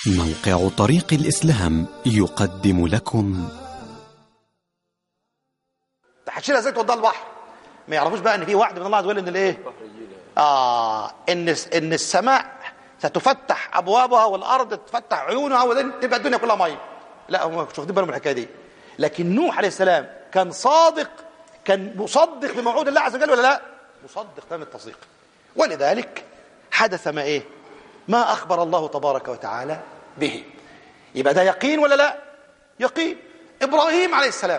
موقع طريق الإسلام يقدم لكم هتشيلها ازاي توديها البحر ما يعرفوش بقى ان في وعد من الله عز وجل ان الايه اه ان ان السماء ستفتح ابوابها والارض تفتح عيونها وبعدين تبقى الدنيا كلها ميه لا هم مش واخدين بالهم من الحكايه دي لكن نوح عليه السلام كان صادق كان مصدق بموعود الله عز وجل ولا لا مصدق تمام التصديق ولذلك حدث ما ايه ما اخبر الله تبارك وتعالى به يبقى ده يقين ولا لا يقين ابراهيم عليه السلام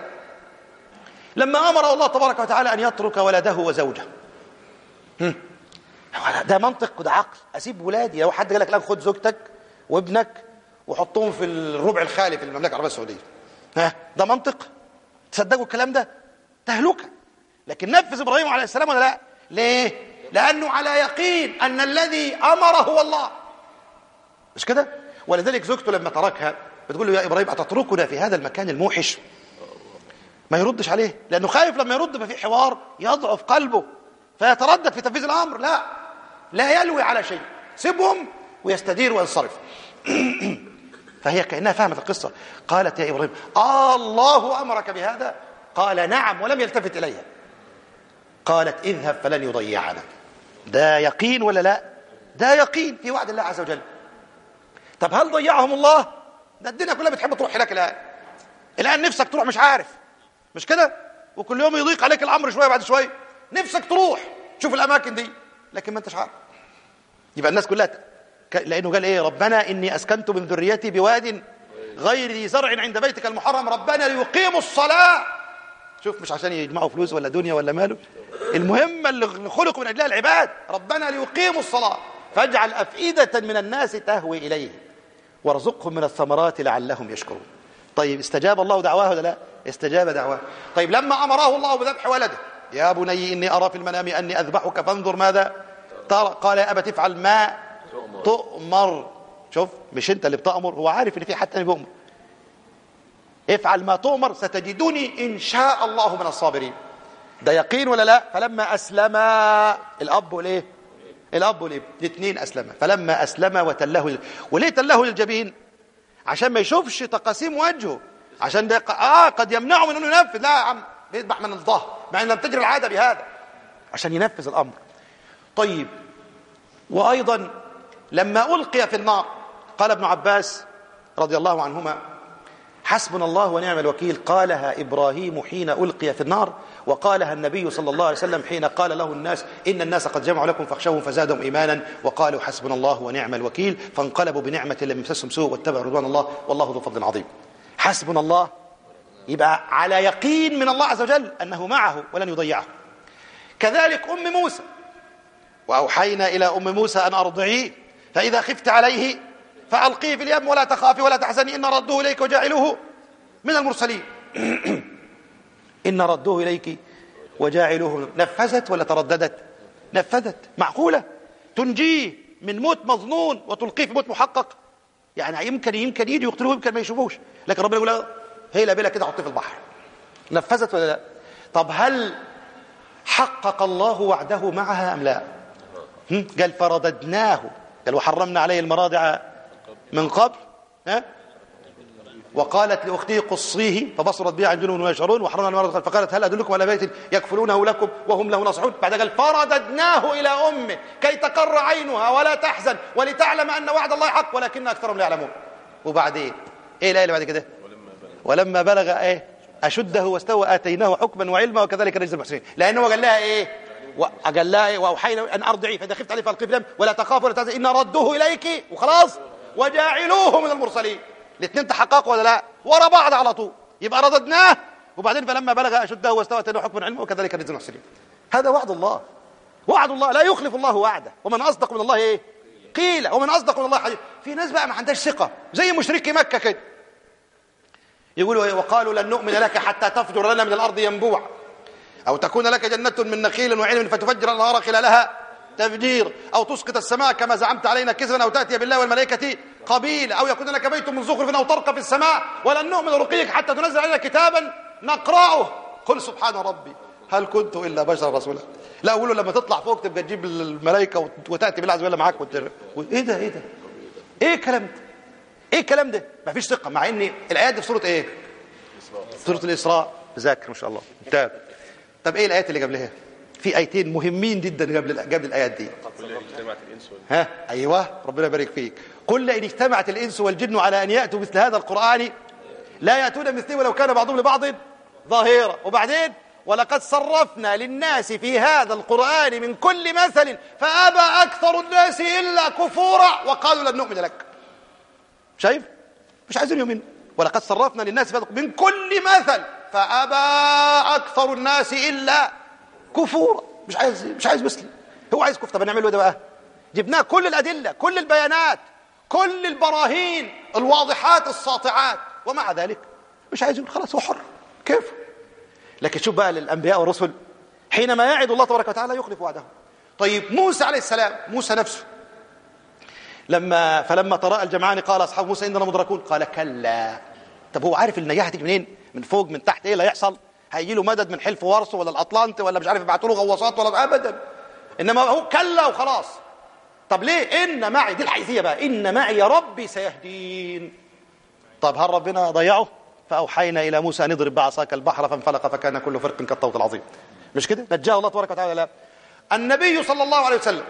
لما امر الله تبارك وتعالى ان يترك ولده وزوجه هم. ده منطق وده عقل اسيب ولادي لو حد قال لك لا خد زوجتك وابنك وحطهم في الربع الخالي في المملكه العربيه السعوديه ها ده منطق تصدقوا الكلام ده تهلكه لكن نفذ ابراهيم عليه السلام ولا لا ليه لانه على يقين ان الذي امر هو الله مش كده ولذلك زوجته لما تركها بتقول له يا ابراهيم اتتركنا في هذا المكان الموحش ما يردش عليه لانه خايف لما يرد ففي حوار يضعف قلبه فيتردد في تنفيذ الامر لا لا يلوي على شيء سيبهم ويستدير وينصرف فهي كانها فهمت القصه قالت يا ابراهيم آه الله امرك بهذا قال نعم ولم يلتفت اليها قالت اذهب فلن يضيعنا ده يقين ولا لا ده يقين في وعد الله عز وجل طب هل ضيعهم الله ده الدنيا كلها بتحب تروح هناك الان الان نفسك تروح مش عارف مش كده وكل يوم يضيق عليك الامر شويه بعد شويه نفسك تروح تشوف الاماكن دي لكن ما انتش عارف يبقى الناس كلها ك... لانه قال ايه ربنا اني اسكنت من ذريتي بواد غير ذي زرع عند بيتك المحرم ربنا ليقيموا الصلاه شوف مش عشان يجمعوا فلوس ولا دنيا ولا ماله المهم اللي خلقوا من اجلها العباد ربنا ليقيموا الصلاه فاجعل افئده من الناس تهوي اليه وارزقهم من الثمرات لعلهم يشكرون طيب استجاب الله دعواه ولا لا استجاب دعواه طيب لما امره الله بذبح ولده يا بني اني ارى في المنام اني اذبحك فانظر ماذا ترى قال يا ابت افعل ما تؤمر شوف مش انت اللي بتامر هو عارف ان في حد تاني بيؤمر افعل ما تؤمر ستجدني ان شاء الله من الصابرين ده يقين ولا لا فلما اسلم الاب والايه الاب والابن الاثنين اسلما فلما اسلم وتله وليه تله للجبين عشان ما يشوفش تقاسيم وجهه عشان ده اه قد يمنعه من انه ينفذ لا يا عم بيذبح من الظهر مع ان لم تجري العاده بهذا عشان ينفذ الامر طيب وايضا لما القي في النار قال ابن عباس رضي الله عنهما حسبنا الله ونعم الوكيل قالها ابراهيم حين القي في النار وقالها النبي صلى الله عليه وسلم حين قال له الناس ان الناس قد جمعوا لكم فاخشوهم فزادهم ايمانا وقالوا حسبنا الله ونعم الوكيل فانقلبوا بنعمه لم يمسسهم سوء واتبعوا رضوان الله والله ذو فضل عظيم حسبنا الله يبقى على يقين من الله عز وجل انه معه ولن يضيعه كذلك ام موسى واوحينا الى ام موسى ان ارضعيه فاذا خفت عليه فالقيه في اليم ولا تخافي ولا تحزني ان ردوه اليك وجاعلوه من المرسلين ان ردوه اليك وجاعلوه نفذت ولا ترددت نفذت معقوله تنجيه من موت مظنون وتلقيه في موت محقق يعني يمكن يمكن يجي يقتلوه يمكن ما يشوفوش لكن ربنا يقول هي لا بلا كده حطيه في البحر نفذت ولا لا طب هل حقق الله وعده معها ام لا قال فرددناه قال وحرمنا عليه المراضع من قبل ها وقالت لاخته قصيه فبصرت به عن جنون ويشعرون وحرمنا المراضع فقالت هل ادلكم على بيت يكفلونه لكم وهم له ناصحون بعد قال فرددناه الى امه كي تقر عينها ولا تحزن ولتعلم ان وعد الله حق ولكن اكثرهم لا يعلمون وبعدين ايه الايه اللي بعد كده ولما بلغ ايه اشده واستوى اتيناه حكما وعلما وكذلك نجزي المحسنين لانه قال لها ايه قال لها ايه واوحينا ان ارضعي فاذا خفت عليه فالقي في ولا تخاف ولا تحزن ان ردوه اليك وخلاص وجاعلوه من المرسلين الاثنين تحققوا ولا لا ورا بعض على طول يبقى رددناه وبعدين فلما بلغ اشده واستوى اتيناه حكما وعلما وكذلك نجزي المحسنين هذا وعد الله وعد الله لا يخلف الله وعده ومن اصدق من الله ايه قيل ومن اصدق من الله حديث في ناس بقى ما عندهاش ثقه زي مشركي مكه كده يقولوا وقالوا لن نؤمن لك حتى تفجر لنا من الارض ينبوع او تكون لك جنه من نخيل وعلم فتفجر الانهار خلالها تفجير او تسقط السماء كما زعمت علينا كسرا او تاتي بالله والملائكه قبيلا او يكون لك بيت من زخرف او ترقى في السماء ولن نؤمن رقيك حتى تنزل علينا كتابا نقراه قل سبحان ربي هل كنت الا بشرا رسولا لا اقول لما تطلع فوق تبقى تجيب الملائكه وتاتي بالله عز وجل معاك وت... ايه ده ايه ده ايه الكلام ده ايه الكلام ده مفيش ثقه مع ان الايات دي في سوره ايه سوره الاسراء ذاكر ما شاء الله ممتاز طب ايه الايات اللي قبلها في ايتين مهمين جدا قبل قبل الايات دي ها ايوه ربنا يبارك فيك قل ان اجتمعت الانس والجن على ان ياتوا مثل هذا القران لا ياتون مثله ولو كان بعضهم لبعض ظاهرا وبعدين ولقد صرفنا للناس في هذا القرآن من كل مثل فأبى أكثر الناس إلا كفورا وقالوا لن نؤمن لك شايف مش عايزين يؤمنوا ولقد صرفنا للناس في هذا من كل مثل فأبى أكثر الناس إلا كفورا مش عايز مش عايز مسلم هو عايز كفر طب نعمل له ده بقى جبناه كل الأدلة كل البيانات كل البراهين الواضحات الساطعات ومع ذلك مش عايز يقول خلاص هو حر كيف لكن شوف بقى للأنبياء والرسل حينما يعد الله تبارك وتعالى يخلف وعده طيب موسى عليه السلام موسى نفسه لما فلما تراءى الجمعان قال اصحاب موسى اننا مدركون قال كلا طب هو عارف النجاح هتيجي منين من فوق من تحت ايه اللي هيحصل هيجي له مدد من حلف ورثه ولا الاطلنطي ولا مش عارف يبعتوا له غواصات ولا ابدا انما هو كلا وخلاص طب ليه ان معي دي الحيثيه بقى ان معي ربي سيهدين طب هل ربنا ضيعه فاوحينا الى موسى ان اضرب بعصاك البحر فانفلق فكان كل فرق كالطود العظيم مش كده نجاه الله تبارك وتعالى لا النبي صلى الله عليه وسلم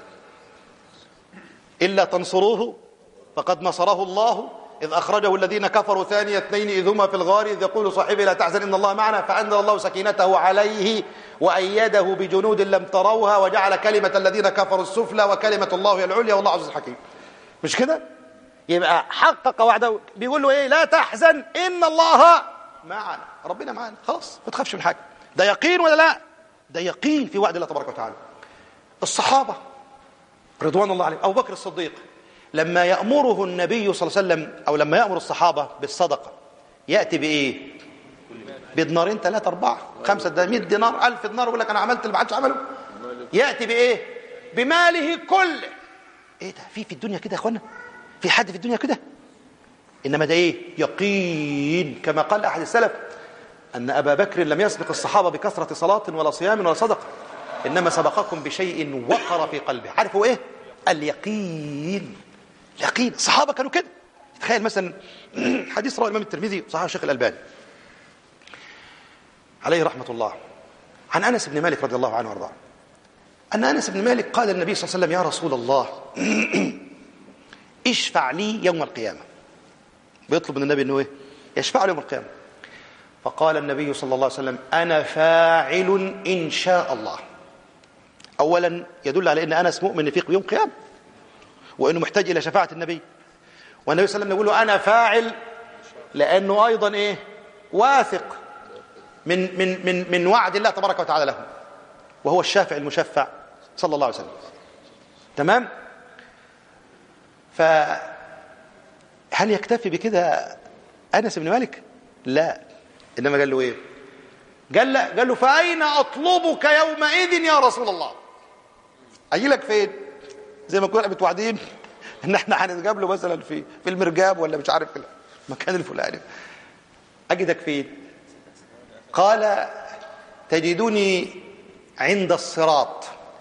إلا تنصروه فقد نصره الله إذ أخرجه الذين كفروا ثاني اثنين إذ هما في الغار إذ يقول صاحبي لا تحزن إن الله معنا فأنزل الله سكينته عليه وأيده بجنود لم تروها وجعل كلمة الذين كفروا السفلى وكلمة الله هي العليا والله عزيز حكيم مش كده؟ يبقى حقق وعده بيقول له إيه لا تحزن إن الله معنا ربنا معنا خلاص ما تخافش من حاجة ده يقين ولا لا؟ ده يقين في وعد الله تبارك وتعالى الصحابة رضوان الله عليهم أبو بكر الصديق لما يأمره النبي صلى الله عليه وسلم أو لما يأمر الصحابة بالصدقة يأتي بإيه بدنارين ثلاثة أربعة خمسة ده 100 دينار ألف دينار يقول لك أنا عملت اللي ما حدش عمله يأتي بإيه بماله كله إيه ده في في الدنيا كده يا أخوانا في حد في الدنيا كده إنما ده إيه يقين كما قال أحد السلف أن أبا بكر لم يسبق الصحابة بكثرة صلاة ولا صيام ولا صدقة إنما سبقكم بشيء وقر في قلبه عارفوا إيه اليقين اليقين الصحابة كانوا كده تخيل مثلا حديث رواه الإمام الترمذي صحيح الشيخ الألباني عليه رحمة الله عن أنس بن مالك رضي الله عنه وارضاه أن أنس بن مالك قال للنبي صلى الله عليه وسلم يا رسول الله اشفع لي يوم القيامة بيطلب من النبي أنه إيه يشفع له يوم القيامة فقال النبي صلى الله عليه وسلم أنا فاعل إن شاء الله أولا يدل على أن أنس مؤمن في يوم قيامة وأنه محتاج إلى شفاعة النبي والنبي صلى الله عليه وسلم يقول له أنا فاعل لأنه أيضا إيه واثق من من من من وعد الله تبارك وتعالى له وهو الشافع المشفع صلى الله عليه وسلم تمام فهل يكتفي بكده أنس بن مالك لا إنما قال له إيه قال له قال له فأين أطلبك يومئذ يا رسول الله أجي لك فين زي ما كنا متوعدين ان احنا هنتقابله مثلا في في المرجاب ولا مش عارف في المكان الفلاني اجدك فين قال تجدني عند الصراط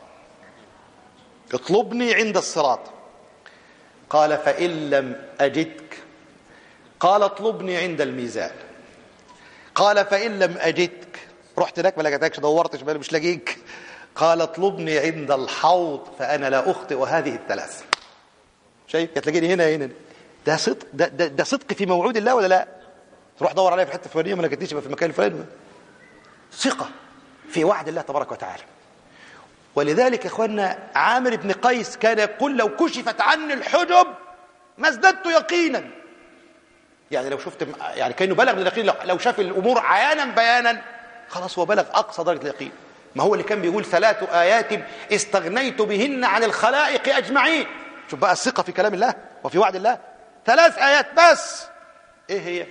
اطلبني عند الصراط قال فإن لم أجدك قال اطلبني عند الميزان قال فإن لم أجدك رحت هناك ما لقيتكش دورت شمال مش لاقيك قال اطلبني عند الحوض فأنا لا أخطئ هذه الثلاث شايف هتلاقيني هنا هنا ده صدق ده, ده, ده صدق في موعود الله ولا لا تروح دور عليا في حته فلانيه ما لقيتنيش يبقى في المكان الفلاني ثقه في وعد الله تبارك وتعالى ولذلك يا اخوانا عامر بن قيس كان يقول لو كشفت عني الحجب ما ازددت يقينا يعني لو شفت يعني كانه بلغ من اليقين لو شاف الامور عيانا بيانا خلاص هو بلغ اقصى درجه اليقين ما هو اللي كان بيقول ثلاث ايات استغنيت بهن عن الخلائق اجمعين شوف بقى الثقه في كلام الله وفي وعد الله ثلاث ايات بس ايه هي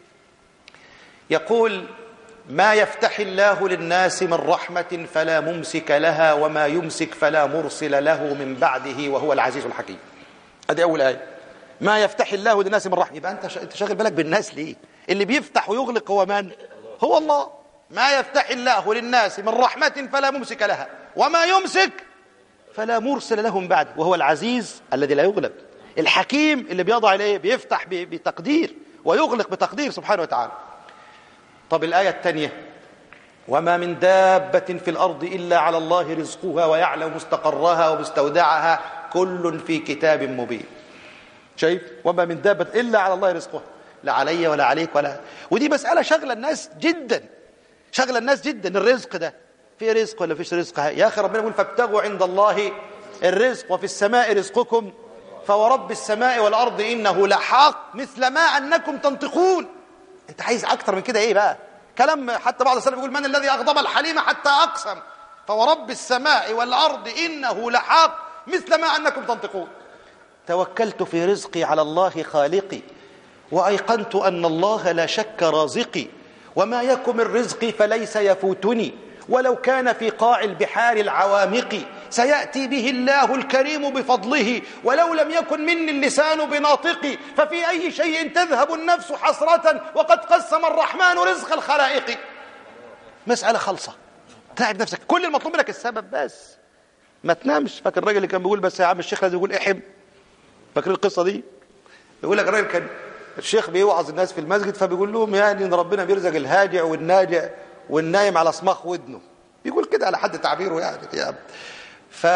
يقول ما يفتح الله للناس من رحمه فلا ممسك لها وما يمسك فلا مرسل له من بعده وهو العزيز الحكيم ادي اول ايه ما يفتح الله للناس من رحمه يبقى انت انت شاغل بالك بالناس ليه اللي بيفتح ويغلق هو من هو الله ما يفتح الله للناس من رحمه فلا ممسك لها وما يمسك فلا مرسل له من بعده وهو العزيز الذي لا يغلب الحكيم اللي بيضع الايه بيفتح ب- بتقدير ويغلق بتقدير سبحانه وتعالى طب الآية الثانية وما من دابة في الأرض إلا على الله رزقها ويعلم مستقرها ومستودعها كل في كتاب مبين شايف وما من دابة إلا على الله رزقها لا علي ولا عليك ولا ودي مسألة شغلة الناس جدا شغلة الناس جدا الرزق ده في رزق ولا فيش رزق يا أخي ربنا يقول فابتغوا عند الله الرزق وفي السماء رزقكم فورب السماء والأرض إنه لحق مثل ما أنكم تنطقون أنت عايز أكتر من كده إيه بقى كلام حتى بعض السلف يقول من الذي أغضب الحليم حتى أقسم فورب السماء والأرض إنه لحق مثل ما أنكم تنطقون توكلت في رزقي على الله خالقي وايقنت ان الله لا شك رازقي وما يكن من رزقي فليس يفوتني ولو كان في قاع البحار العوامق سياتي به الله الكريم بفضله ولو لم يكن مني اللسان بناطقي ففي اي شيء تذهب النفس حسره وقد قسم الرحمن رزق الخلائق مساله خلصه تعب نفسك كل المطلوب منك السبب بس ما تنامش فاكر الراجل اللي كان بيقول بس يا عم الشيخ لازم يقول احم فاكر القصه دي يقول لك الراجل كان الشيخ بيوعظ الناس في المسجد فبيقول لهم يعني ان ربنا بيرزق الهاجع والناجع والنايم على صماخ ودنه بيقول كده على حد تعبيره يعني يا ف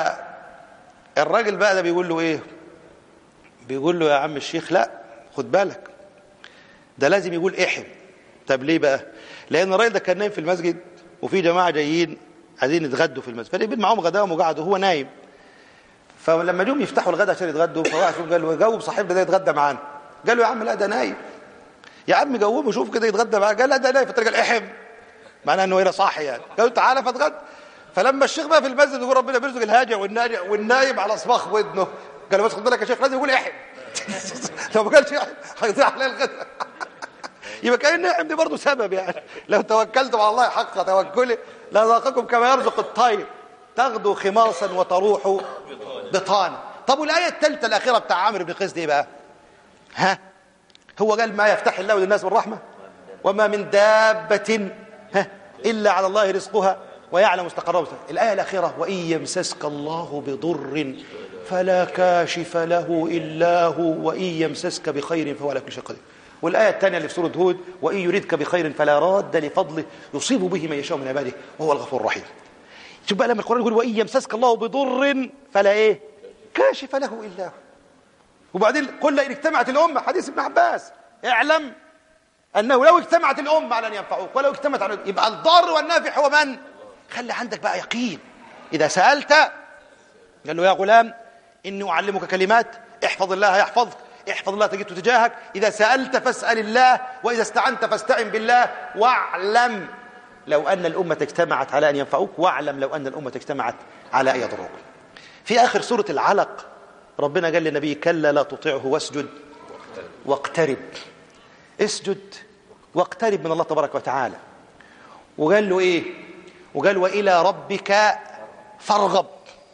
الراجل بقى ده بيقول له ايه بيقول له يا عم الشيخ لا خد بالك ده لازم يقول احم طب ليه بقى لان الراجل ده كان نايم في المسجد وفي جماعه جايين عايزين يتغدوا في المسجد فاللي معاهم غداهم وقعدوا وهو نايم فلما جم يفتحوا الغدا عشان يتغدوا فواحد فيهم قال له جاوب صاحبنا ده يتغدى معانا قال له يا عم لا ده نايم يا عم جاوبه شوف كده يتغدى معاه قال لا ده نايم فالراجل احم معناه انه هنا صاحي يعني قال له تعالى فاتغدى فلما الشيخ بقى في المسجد يقول ربنا بيرزق الهاجع والناجع والنايم على صماخ ودنه قال له بس خد بالك يا شيخ لازم يقول احم لو ما قالش احم هيضيع عليه الغدا يبقى كأن احم دي برضه سبب يعني لو توكلتم على الله حق توكله لرزقكم كما يرزق الطير تغدو خماصا وتروح بطانا طب والايه الثالثه الاخيره بتاع عامر بن قيس دي بقى ها هو قال ما يفتح الله للناس بالرحمه وما من دابه ها الا على الله رزقها ويعلم مستقرها الايه الاخيره وان يمسسك الله بضر فلا كاشف له الا هو وان يمسسك بخير فهو على كل شيء قدير والآية الثانية اللي في سورة هود وإن يريدك بخير فلا راد لفضله يصيب به من يشاء من عباده وهو الغفور الرحيم شوف بقى لما القرآن يقول وإن يمسسك الله بضر فلا إيه كاشف له إلا هو وبعدين قل إن اجتمعت الأمة حديث ابن عباس اعلم أنه لو اجتمعت الأمة على أن ينفعوك ولو اجتمعت على يبقى الضار والنافع هو من خلي عندك بقى يقين إذا سألت قال له يا غلام إني أعلمك كلمات احفظ الله يحفظك احفظ الله تجده تجاهك إذا سألت فاسأل الله وإذا استعنت فاستعن بالله واعلم لو أن الأمة اجتمعت على أن ينفعوك واعلم لو أن الأمة اجتمعت على أن يضروك في آخر سورة العلق ربنا قال للنبي كلا لا تطيعه واسجد واقترب اسجد واقترب من الله تبارك وتعالى وقال له ايه وقال والى ربك فارغب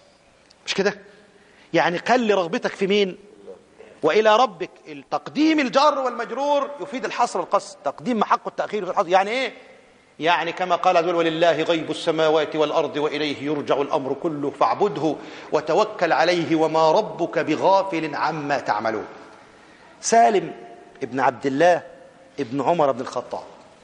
مش كده يعني قل رغبتك في مين والى ربك التقديم الجار والمجرور يفيد الحصر القصد تقديم محق التاخير في الحصر يعني ايه يعني كما قال عز وجل ولله غيب السماوات والارض واليه يرجع الامر كله فاعبده وتوكل عليه وما ربك بغافل عما تعملون سالم ابن عبد الله ابن عمر بن الخطاب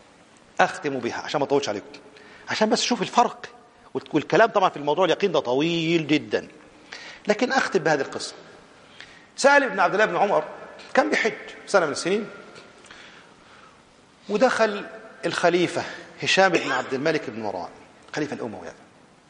اختم بها عشان ما اطولش عليكم عشان بس شوف الفرق والكلام طبعا في الموضوع اليقين ده طويل جدا لكن اختم بهذه القصه سالم بن عبد الله بن عمر كان بيحج سنه من السنين ودخل الخليفه هشام بن عبد الملك بن مروان خليفه الاموي يعني.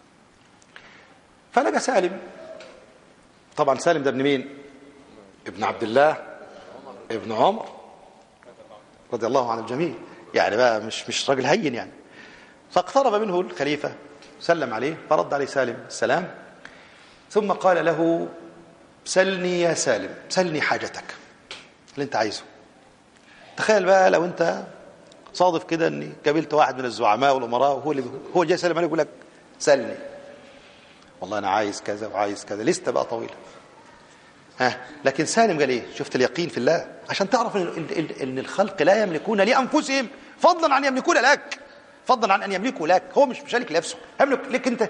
فلقى سالم طبعا سالم ده ابن مين ابن عبد الله ابن عمر رضي الله عن الجميع يعني بقى مش مش راجل هين يعني فاقترب منه الخليفه سلم عليه فرد عليه سالم السلام ثم قال له سلني يا سالم سلني حاجتك اللي انت عايزه تخيل بقى لو انت صادف كده اني قابلت واحد من الزعماء والامراء وهو اللي هو جاي يسلم عليك يقول لك سلني والله انا عايز كذا وعايز كذا لسته بقى طويله ها لكن سالم قال ايه شفت اليقين في الله عشان تعرف ان ان الخلق لا يملكون لانفسهم فضلا عن يملكون لك فضلا عن ان يملكوا لك هو مش مشارك لنفسه يملك لك انت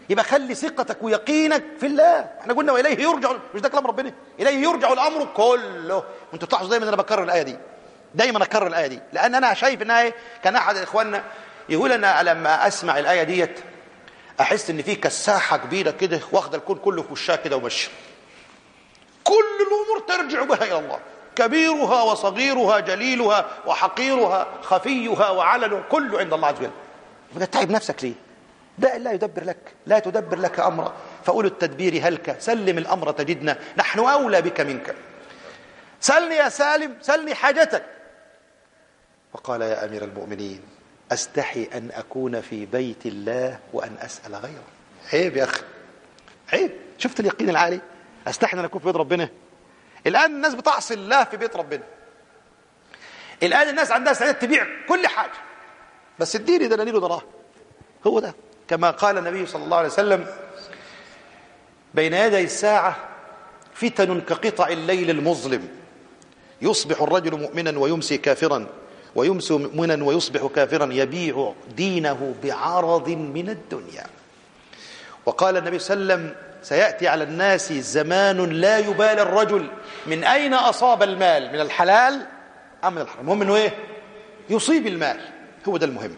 يبقى خلي ثقتك ويقينك في الله احنا قلنا واليه يرجع مش ده كلام ربنا اليه يرجع الامر كله وانتوا تلاحظوا دايما انا بكرر الايه دي دايما اكرر الايه دي لان انا شايف انها ايه كان احد اخواننا يقول انا لما اسمع الايه ديت احس ان في كساحه كبيره كده واخده الكون كله في وشها كده وماشيه كل الامور ترجع بها الى الله كبيرها وصغيرها جليلها وحقيرها خفيها وعلنها كله عند الله عز وجل فتتعب نفسك ليه ده لا يدبر لك لا تدبر لك امرا فاولو التدبير هلك سلم الامر تجدنا نحن اولى بك منك سلني يا سالم سلني حاجتك فقال يا امير المؤمنين استحي ان اكون في بيت الله وان اسال غيره عيب يا اخي عيب شفت اليقين العالي استحي ان اكون في بيت ربنا الان الناس بتعصي الله في بيت ربنا الان الناس عندها استعداد تبيع كل حاجه بس اديني دنانير ودراهم هو ده كما قال النبي صلى الله عليه وسلم بين يدي الساعه فتن كقطع الليل المظلم يصبح الرجل مؤمنا ويمسي كافرا ويمسي مؤمنا ويصبح كافرا يبيع دينه بعرض من الدنيا وقال النبي صلى الله عليه وسلم سيأتي على الناس زمان لا يبالي الرجل من أين أصاب المال من الحلال أم من الحرام المهم أنه إيه يصيب المال هو ده المهم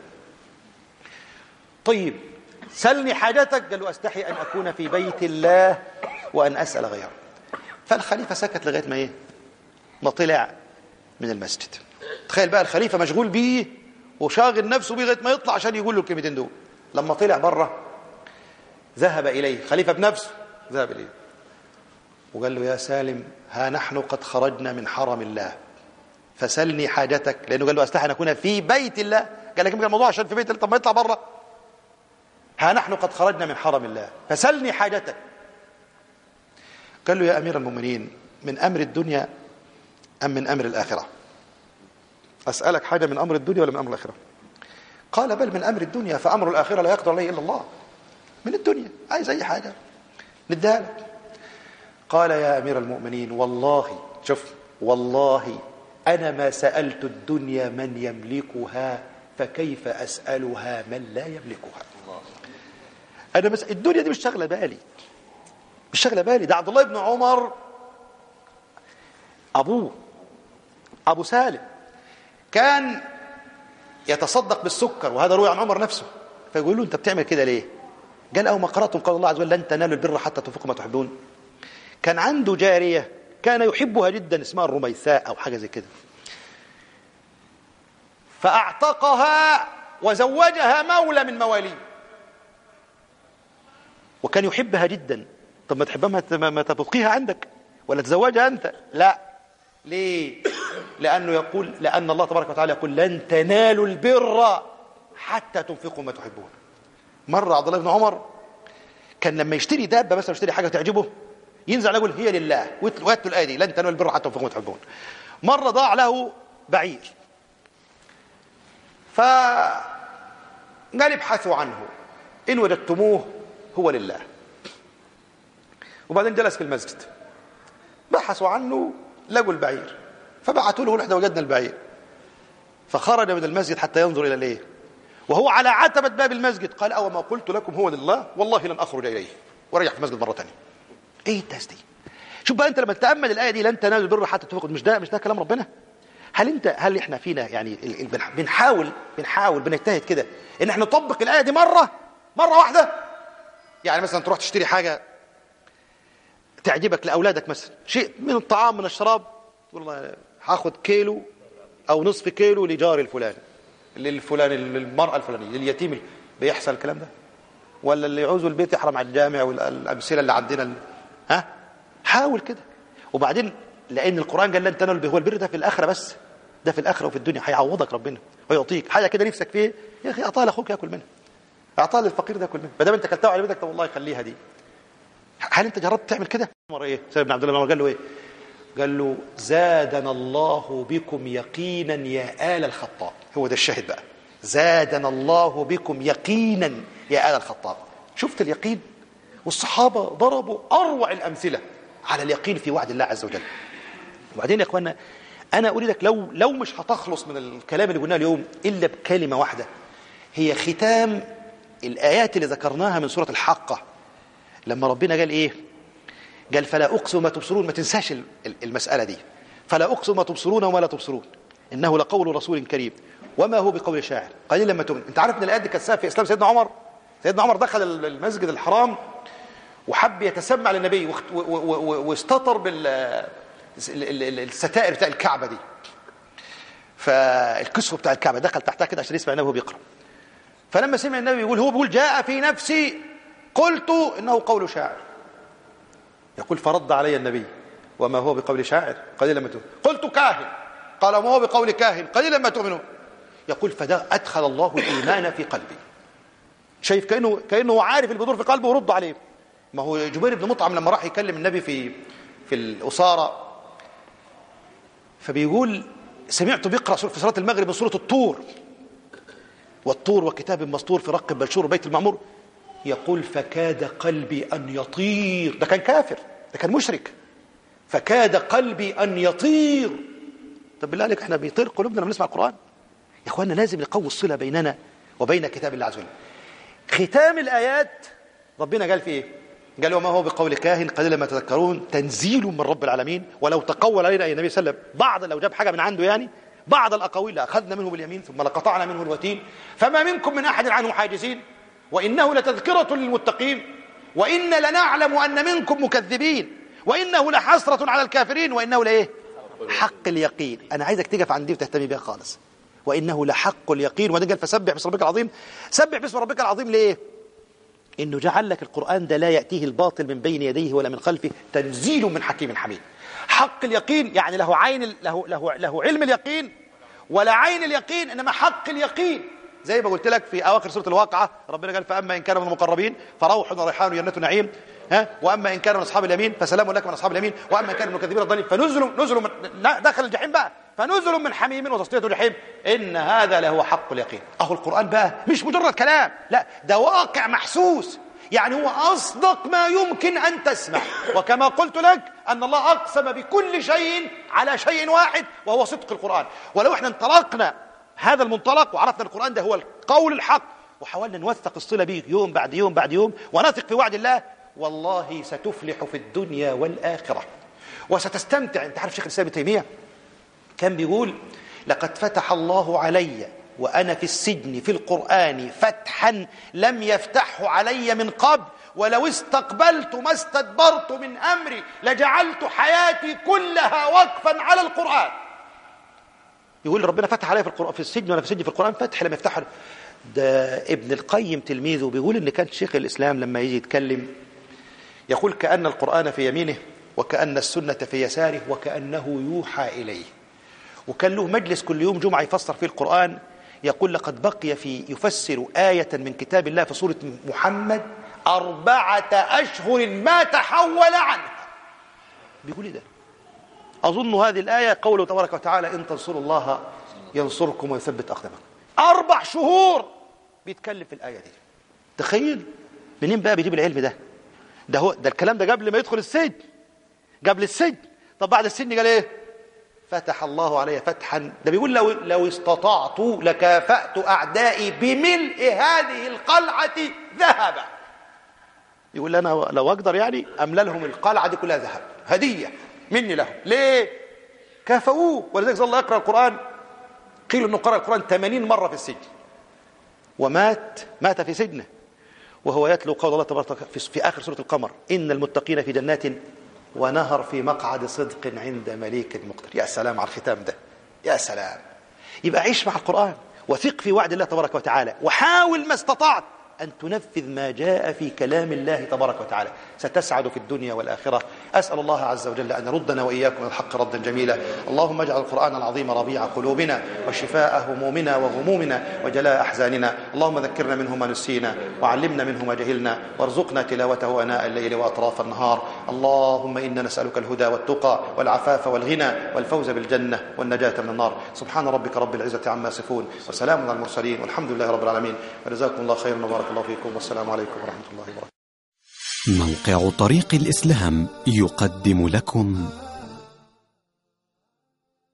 طيب سلني حاجتك قال له أستحي أن أكون في بيت الله وأن أسأل غيره فالخليفة سكت لغاية ما إيه ما طلع من المسجد تخيل بقى الخليفة مشغول بيه وشاغل نفسه بيه لغاية ما يطلع عشان يقول له الكلمتين دول لما طلع بره ذهب إليه خليفة بنفسه ذهب إليه وقال له يا سالم ها نحن قد خرجنا من حرم الله فسلني حاجتك لأنه قال له أستحي أن أكون في بيت الله قال لك يمكن الموضوع عشان في بيت الله طب ما يطلع بره ها نحن قد خرجنا من حرم الله فسلني حاجتك قال له يا أمير المؤمنين من أمر الدنيا أم من أمر الآخرة أسألك حاجة من أمر الدنيا ولا من أمر الآخرة قال بل من أمر الدنيا فأمر الآخرة لا يقدر عليه إلا الله من الدنيا عايز أي حاجة نديها لك قال يا أمير المؤمنين والله شوف والله أنا ما سألت الدنيا من يملكها فكيف أسألها من لا يملكها أنا بس الدنيا دي مش شغلة بالي مش شغلة بالي ده عبد الله بن عمر أبوه أبو سالم كان يتصدق بالسكر وهذا روي عن عمر نفسه فيقول له أنت بتعمل كده ليه قال أو ما قرأتم قول الله عز وجل لن تنالوا البر حتى تنفقوا ما تحبون كان عنده جارية كان يحبها جدا اسمها الرميثاء أو حاجة زي كده فأعتقها وزوجها مولى من مواليه وكان يحبها جدا طب ما تحبها ما تبقيها عندك ولا تزوجها أنت لا ليه لأنه يقول لأن الله تبارك وتعالى يقول لن تنالوا البر حتى تنفقوا ما تحبون مرة عبد الله بن عمر كان لما يشتري دابة مثلا يشتري حاجة تعجبه ينزل يقول هي لله ويتلوا الآية دي لن تنالوا البر حتى تنفقوا ما تحبون مرة ضاع له بعير فقال ابحثوا عنه إن وجدتموه هو لله وبعدين جلس في المسجد بحثوا عنه لقوا البعير فبعثوا له احنا وجدنا البعير فخرج من المسجد حتى ينظر الى الايه وهو على عتبة باب المسجد قال أو ما قلت لكم هو لله والله لن أخرج إليه ورجع في المسجد مرة ثانية إيه التاس دي شوف بقى أنت لما تتأمل الآية دي لن تنالوا البر حتى تنفقوا مش ده مش ده كلام ربنا هل أنت هل إحنا فينا يعني بنحاول بنحاول بنجتهد كده إن إحنا نطبق الآية دي مرة مرة واحدة يعني مثلا تروح تشتري حاجة تعجبك لأولادك مثلا شيء من الطعام من الشراب تقول والله هاخد كيلو أو نصف كيلو لجاري الفلاني للفلان للمرأة الفلانية لليتيم بيحصل الكلام ده ولا اللي يعوزوا البيت يحرم على الجامع والأمثلة اللي عندنا ها حاول كده وبعدين لأن القرآن قال لن تنالوا هو البر ده في الآخرة بس ده في الآخرة وفي الدنيا هيعوضك ربنا ويعطيك حاجة كده نفسك فيه يا أخي أعطاها لأخوك ياكل منها أعطاها للفقير ده ياكل منها ما دام أنت كلتها على بيتك طب والله يخليها دي هل أنت جربت تعمل كده؟ عمر إيه؟ سيدنا عبد الله قال له إيه؟ قال له زادنا الله بكم يقينا يا آل الخطاب هو ده الشاهد بقى زادنا الله بكم يقينا يا آل الخطاب شفت اليقين والصحابة ضربوا أروع الأمثلة على اليقين في وعد الله عز وجل وبعدين يا أخوانا أنا أريدك لو لو مش هتخلص من الكلام اللي قلناه اليوم إلا بكلمة واحدة هي ختام الآيات اللي ذكرناها من سورة الحاقة لما ربنا قال إيه قال فلا أقسم ما تبصرون ما تنساش ال- ال- المسألة دي فلا أقسم ما تبصرون وما لا تبصرون إنه لقول رسول كريم وما هو بقول شاعر قليلا ما تؤمن أنت عارف إن الآيات دي كانت سبب في إسلام سيدنا عمر سيدنا عمر دخل ال- المسجد الحرام وحب يتسمع للنبي واخت- و- و- و- واستطر بال ال- ال- ال- الستائر بتاع الكعبة دي فالكسوة بتاع الكعبة دخل تحتها كده عشان يسمع النبي وهو بيقرأ فلما سمع النبي يقول هو بيقول جاء في نفسي قلت إنه قول شاعر يقول فرد علي النبي وما هو بقول شاعر قليلا ما تؤمنون قلت كاهن قال وما هو بقول كاهن قليلا ما تؤمنون يقول فده أدخل الله الإيمان في قلبي شايف كأنه كأنه عارف اللي بيدور في قلبه ورد عليه ما هو جبير بن مطعم لما راح يكلم النبي في في الأسارة فبيقول سمعته بيقرأ في صلاة المغرب من سورة الطور والطور وكتاب مسطور في رق بشور بيت المعمور يقول فكاد قلبي أن يطير ده كان كافر ده كان مشرك فكاد قلبي أن يطير طب بالله عليك احنا بيطير قلوبنا لما نسمع القرآن يا اخوانا لازم نقوي الصلة بيننا وبين كتاب الله عز وجل ختام الآيات ربنا قال في ايه قال وما هو بقول كاهن قليلا ما تذكرون تنزيل من رب العالمين ولو تقول علينا اي النبي صلى الله عليه وسلم بعض لو جاب حاجه من عنده يعني بعض الاقاويل لاخذنا منه باليمين ثم لقطعنا منه الوتين فما منكم من احد عنه حاجزين وانه لتذكره للمتقين وانا لنعلم ان منكم مكذبين وانه لحسره على الكافرين وانه لايه حق اليقين انا عايزك تقف عندي وتهتمي بيها خالص وانه لحق اليقين وده قال فسبح باسم ربك العظيم سبح باسم ربك العظيم ليه انه جعل لك القران ده لا ياتيه الباطل من بين يديه ولا من خلفه تنزيل من حكيم حميد حق اليقين يعني له عين له له له علم اليقين ولا عين اليقين انما حق اليقين زي ما قلت لك في اواخر سوره الواقعه ربنا قال فاما ان كان من المقربين فروح وريحان وجنه نعيم ها واما ان كان من اصحاب اليمين فسلام لك من اصحاب اليمين واما ان كان من المكذبين الضالين فنزل نزل من دخل الجحيم بقى فنزل من حميم وتصليه الجحيم ان هذا لهو حق اليقين اهو القران بقى مش مجرد كلام لا ده واقع محسوس يعني هو اصدق ما يمكن ان تسمع وكما قلت لك ان الله اقسم بكل شيء على شيء واحد وهو صدق القران ولو احنا انطلقنا هذا المنطلق وعرفنا القران ده هو القول الحق وحاولنا نوثق الصله به يوم بعد يوم بعد يوم ونثق في وعد الله والله ستفلح في الدنيا والاخره وستستمتع انت عارف شيخ الاسلام ابن تيميه كان بيقول لقد فتح الله علي وأنا في السجن في القرآن فتحا لم يفتحه علي من قبل ولو استقبلت ما استدبرت من أمري لجعلت حياتي كلها وقفا على القرآن يقول ربنا فتح علي في القرآن في السجن وأنا في السجن في القرآن فتح لم يفتحه ده ابن القيم تلميذه بيقول إن كان شيخ الإسلام لما يجي يتكلم يقول كأن القرآن في يمينه وكأن السنة في يساره وكأنه يوحى إليه وكان له مجلس كل يوم جمعة يفسر فيه القرآن يقول لقد بقي في يفسر آية من كتاب الله في سورة محمد أربعة أشهر ما تحول عنها بيقول إيه ده أظن هذه الآية قوله تبارك وتعالى إن تنصروا الله ينصركم ويثبت أقدامكم أربع شهور بيتكلم في الآية دي تخيل منين بقى بيجيب العلم ده ده هو ده الكلام ده قبل ما يدخل السجن قبل السجن طب بعد السجن قال ايه فتح الله علي فتحا ده بيقول لو لو استطعت لكافأت أعدائي بملء هذه القلعة ذهبا يقول أنا لو أقدر يعني أملى لهم القلعة دي كلها ذهب هدية مني لهم ليه كافؤوه ولذلك ظل يقرأ القرآن قيل أنه قرأ القرآن 80 مرة في السجن ومات مات في سجنه وهو يتلو قول الله تبارك وتعالى في, في آخر سورة القمر إن المتقين في جنات ونهر في مقعد صدق عند مليك مقتدر يا سلام على الختام ده يا سلام يبقى عيش مع القرآن وثق في وعد الله تبارك وتعالى وحاول ما استطعت أن تنفذ ما جاء في كلام الله تبارك وتعالى ستسعد في الدنيا والآخرة أسأل الله عز وجل أن يردنا وإياكم من الحق ردا جميلا اللهم اجعل القرآن العظيم ربيع قلوبنا وشفاء همومنا وغمومنا وجلاء أحزاننا اللهم ذكرنا منه ما نسينا وعلمنا منه ما جهلنا وارزقنا تلاوته أناء الليل وأطراف النهار اللهم إنا نسألك الهدى والتقى والعفاف والغنى والفوز بالجنة والنجاة من النار سبحان ربك رب العزة عما يصفون وسلام على المرسلين والحمد لله رب العالمين وجزاكم الله خيرا وبارك الله فيكم والسلام عليكم ورحمة الله وبركاته موقع طريق الإسلام يقدم لكم